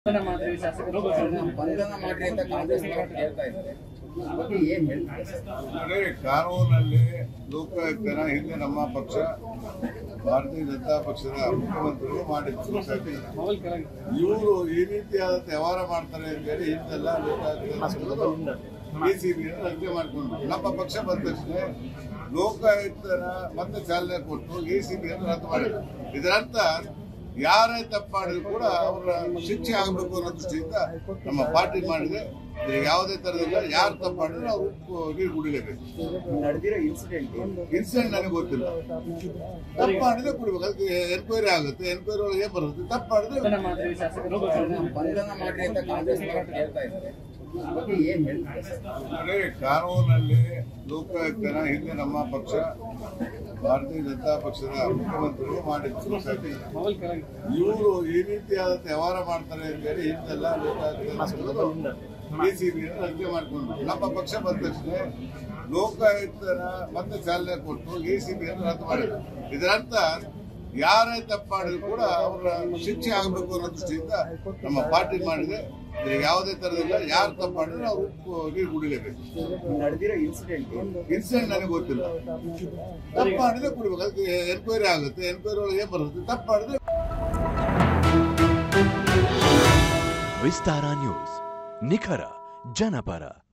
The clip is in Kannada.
ಬಂಧನ ಮಾಡಿದ್ರಿ ಶಾಸಕರು ಬಂಧನ ಮಾಡ್ರಿ ಅಂತ ಕಾಂಗ್ರೆಸ್ ಕೇಳ್ತಾ ಇದ್ದಾರೆ ಈ ಬಗ್ಗೆ ಏನ್ ಹೇಳ್ತಾರೆ ಸರ್ ನೋಡಿ ಕಾನೂನಲ್ಲಿ ಲೋಕಾಯುಕ್ತನ ಹಿಂದೆ ನಮ್ಮ ಪಕ್ಷ ಭಾರತೀಯ ಜನತಾ ಪಕ್ಷದ ಮುಖ್ಯಮಂತ್ರಿಗಳು ಮಾಡಿದ್ರು ಸರಿ ಮೊಬೈಲ್ ಕೆಳಗೆ ಇವರು ಈ ರೀತಿಯಾದ ವ್ಯವಹಾರ ಮಾಡ್ತಾರೆ ಅಂತ ಹೇಳಿ ಹಿಂದೆಲ್ಲ ಲೋಕಾಯುಕ್ತ ಬಿಸಿಬಿ ರಚನೆ ಮಾಡ್ಕೊಂಡ್ರು ನಮ್ಮ ಪಕ್ಷ ಬಂದ ತಕ್ಷಣ ಲೋಕಾಯುಕ್ತನ ಮತ್ತೆ ಚಾಲನೆ ಕೊಟ್ಟು ಎ ಸಿ ಬಿ ರದ್ದು ಮಾಡಿದ್ರು ಇದರರ್ಥ ಯಾರೇ ತಪ್ಪು ಮಾಡಿದ್ರು ಕೂಡ ಅವರ ಶಿಕ್ಷೆ ಆಗಬೇಕು ಅನ್ನೋ ದೃಷ್ಟಿಯಿಂದ ನಮ್ಮ ಪಾರ್ಟಿ ಮಾಡಿದೆ ಇದು ಯಾವುದೇ ತರದಿಲ್ಲ ಯಾರು ತಪ್ಪು ಮಾಡಿದ್ರೆ ಅವರು ನೀರು ಕುಡಿಲೇಬೇಕು ನಡೆದಿರೋ ಇನ್ಸಿಡೆಂಟ್ ಇನ್ಸಿಡೆಂಟ್ ನನಗೆ ಗೊತ್ತಿಲ್ಲ ತಪ್ಪು ಮಾಡಿದ್ರೆ ಕುಡಿಬೇಕು ಅದಕ್ಕೆ ಎನ್ಕ್ವೈರಿ ಆಗುತ್ತೆ ಎನ್ಕ್ವೈರಿ ಒಳಗೆ ಏನ್ ಬರುತ್ತೆ ತಪ್ಪು ಮಾಡಿದ್ರೆ ಬಂಧನ ಮಾಡಿದ್ರಿ ಶಾಸಕರು ಬಂಧನ ಮಾಡ್ರಿ ಅಂತ ಕಾಂಗ್ರೆಸ್ ಕೇಳ್ತಾ ಇದ್ದಾರೆ ಈ ಬಗ್ಗೆ ಏನ್ ಹೇಳ್ತಾರೆ ಸರ್ ನೋಡಿ ಕಾನೂನಲ್ಲಿ ಲೋಕಾಯುಕ್ತನ ಹಿಂದೆ ನಮ್ಮ ಪಕ್ಷ ಭಾರತೀಯ ಜನತಾ ಪಕ್ಷದ ಮುಖ್ಯಮಂತ್ರಿಗಳು ಮಾಡಿದ್ರು ಸರಿ ಮೊಬೈಲ್ ಕೆಳಗೆ ಇವರು ಈ ರೀತಿಯಾದ ವ್ಯವಹಾರ ಮಾಡ್ತಾರೆ ಅಂತ ಹೇಳಿ ಹಿಂದೆಲ್ಲ ಲೋಕಾಯುಕ್ತ ಬಿಸಿಬಿ ರಚನೆ ಮಾಡ್ಕೊಂಡ್ರು ನಮ್ಮ ಪಕ್ಷ ಬಂದ ತಕ್ಷಣ ಲೋಕಾಯುಕ್ತನ ಮತ್ತೆ ಚಾಲನೆ ಕೊಟ್ಟು ಎ ಸಿ ಬಿ ರದ್ದು ಮಾಡಿದ್ರು ಇದರರ್ಥ ಯಾರೇ ತಪ್ಪು ಮಾಡಿದ್ರು ಕೂಡ ಅವರ ಶಿಕ್ಷೆ ಆಗಬೇಕು ಅನ್ನೋ ದೃಷ್ಟಿಯಿಂದ ನಮ್ಮ ಪಾರ್ಟಿ ಮಾಡಿದೆ ಇದು ಯಾವುದೇ ತರದಿಲ್ಲ ಯಾರು ತಪ್ಪು ಮಾಡಿದ್ರೆ ಅವರು ನೀರು ಕುಡಿಲೇಬೇಕು ನಡೆದಿರೋ ಇನ್ಸಿಡೆಂಟ್ ಇನ್ಸಿಡೆಂಟ್ ನನಗೆ ಗೊತ್ತಿಲ್ಲ ತಪ್ಪು ಮಾಡಿದ್ರೆ ಕುಡಿಬೇಕು ಅದಕ್ಕೆ ಎನ್ಕ್ವೈರಿ ಆಗುತ್ತೆ ಎನ್ಕ್ವೈರಿ ಒಳಗೆ ಏನ್ ಬರುತ್ತೆ ತಪ್ಪು ಮಾಡಿದ್ರೆ ವಿಸ್ತಾರ ನ್ಯೂಸ್ ನಿಖರ ಜನಪರ